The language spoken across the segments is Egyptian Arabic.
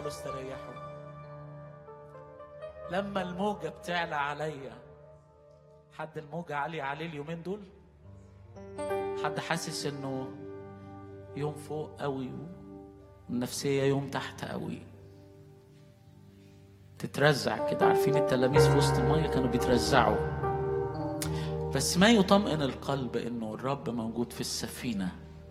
قالوا استريحوا لما الموجة بتعلى عليا حد الموجة عالية عليه اليومين دول حد حاسس انه يوم فوق قوي والنفسية يوم تحت قوي تترزع كده عارفين التلاميذ في وسط المية كانوا بيترزعوا بس ما يطمئن القلب انه الرب موجود في السفينة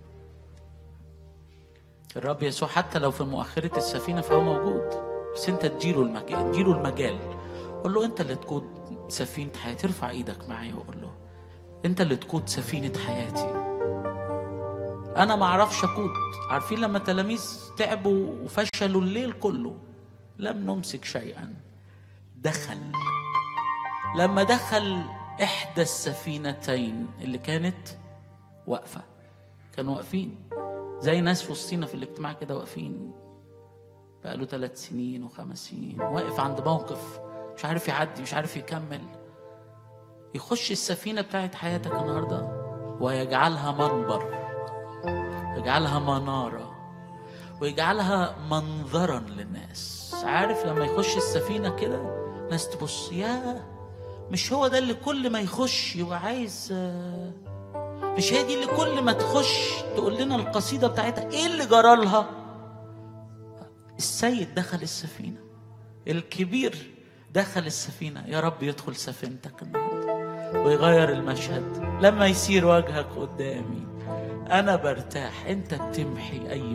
الرب يسوع حتى لو في مؤخرة السفينة فهو موجود بس انت تديله المجال اديله المجال قول له انت اللي تقود سفينة حياتي ارفع ايدك معايا وقول له انت اللي تقود سفينة حياتي انا ما اعرفش اقود عارفين لما التلاميذ تعبوا وفشلوا الليل كله لم نمسك شيئا دخل لما دخل احدى السفينتين اللي كانت واقفه كانوا واقفين زي ناس في وسطينا في الاجتماع كده واقفين بقاله ثلاث سنين وخمس سنين واقف عند موقف مش عارف يعدي مش عارف يكمل يخش السفينة بتاعت حياتك النهاردة ويجعلها منبر يجعلها منارة ويجعلها منظرا للناس عارف لما يخش السفينة كده ناس تبص يا مش هو ده اللي كل ما يخش يبقى عايز آه، مش هي دي اللي كل ما تخش تقول لنا القصيدة بتاعتها ايه اللي جرى لها السيد دخل السفينة الكبير دخل السفينة يا رب يدخل سفينتك النهاردة ويغير المشهد لما يسير وجهك قدامي أنا برتاح أنت بتمحي أي